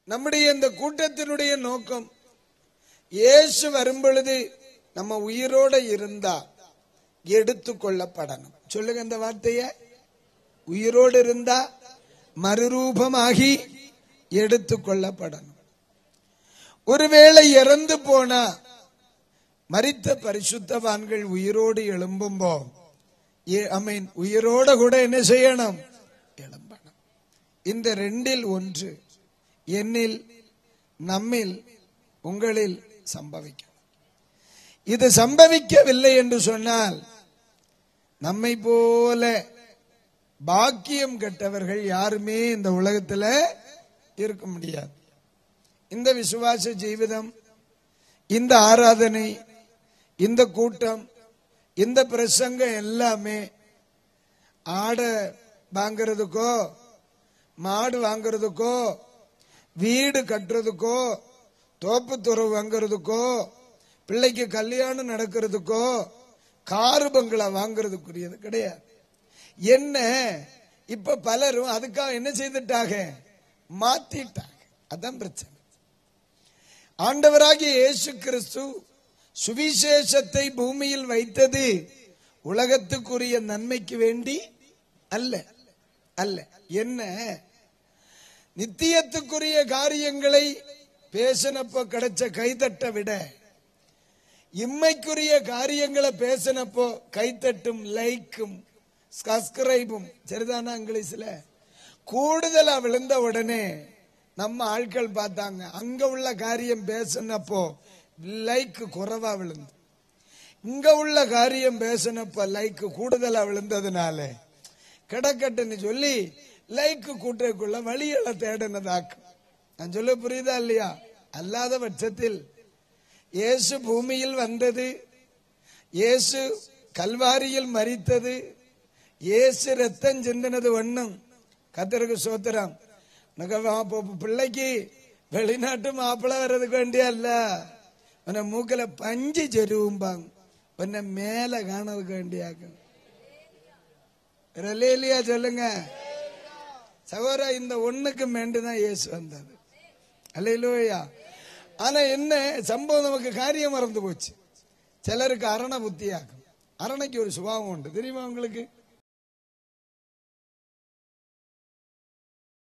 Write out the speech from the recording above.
நம்முடைய இந்த கூட்டத்தினுடைய நோக்கம் இயேசு வரும் பொழுது நம்ம உயிரோட இருந்தா எடுத்துக்கொள்ளப்படணும் சொல்லுங்க இந்த வார்த்தைய உயிரோடு இருந்தா மறுரூபமாகி எடுத்துக்கொள்ளப்படணும் ஒருவேளை இறந்து போனா மரித்த பரிசுத்தவான்கள் உயிரோடு எழும்பும்போ ஐ மீன் உயிரோட கூட என்ன செய்யணும் எழும்பணும் இந்த ரெண்டில் ஒன்று என்னில் நம்மில் உங்களில் சம்பவிக்கும் இது சம்பவிக்கவில்லை என்று சொன்னால் நம்மை போல பாக்கியம் கெட்டவர்கள் யாருமே இந்த உலகத்துல இருக்க முடியாது இந்த விசுவாச ஜீவிதம் இந்த ஆராதனை இந்த கூட்டம் இந்த பிரசங்கம் எல்லாமே ஆடை வாங்குறதுக்கோ மாடு வாங்குறதுக்கோ வீடு கட்டுறதுக்கோ தோப்பு துறவு வாங்குறதுக்கோ பிள்ளைக்கு கல்யாணம் நடக்கிறதுக்கோ காரு பங்களா வாங்குறதுக்குரியது கிடையாது என்ன இப்ப பலரும் அதுக்காக என்ன செய்துட்டாங்க மாத்திட்டாங்க அதான் பிரச்சனை ஆண்டவராகிய இயேசு கிறிஸ்து சுவிசேஷத்தை பூமியில் வைத்தது உலகத்துக்குரிய நன்மைக்கு வேண்டி அல்ல அல்ல என்ன நித்தியத்துக்குரிய காரியங்களை பேசினப்போ கிடைச்ச கைதட்ட விட இம்மைக்குரிய காரியங்களை பேசினப்போ கைத்தட்டும் லைக்கும் சப்ஸ்கிரைபும் சரிதானா இங்கிலீஷ்ல கூடுதலா விழுந்த உடனே நம்ம ஆட்கள் பார்த்தாங்க அங்க உள்ள காரியம் பேசினப்போ லைக் குறைவா விழுந்து இங்க உள்ள காரியம் பேசினப்ப லைக் கூடுதலா விழுந்ததுனால கிடக்கட்டுன்னு சொல்லி லைக் கூட்டக்குள்ள வழிகளை தேடினதாக்கும் நான் சொல்ல புரியுதா இல்லையா அல்லாத பட்சத்தில் இயேசு பூமியில் வந்தது இயேசு கல்வாரியில் மரித்தது இயேசு ரத்தம் சிந்தினது ஒண்ணும் கத்தருக்கு சோத்திரம் உனக்கு வா- போ- பிள்ளைக்கு வெளிநாட்டு மாப்பிள்ளை வர்றதுக்கு வேண்டிய அல்ல உன்னை மூக்கில பஞ்சு செருவும்பாங்க உன்னை மேல காணதுக்கு வேண்டியாக்கும் இல்லையா சொல்லுங்க சகோதரா இந்த ஒண்ணுக்கு மேண்டுதான் இயேசு வந்தது அல்லையிலோயா ஆனா என்ன சம்பவம் நமக்கு காரியம் மறந்து போச்சு சிலருக்கு அரண புத்தியாக்கும் அரணைக்கு ஒரு சுபாவம் உண்டு தெரியுமா உங்களுக்கு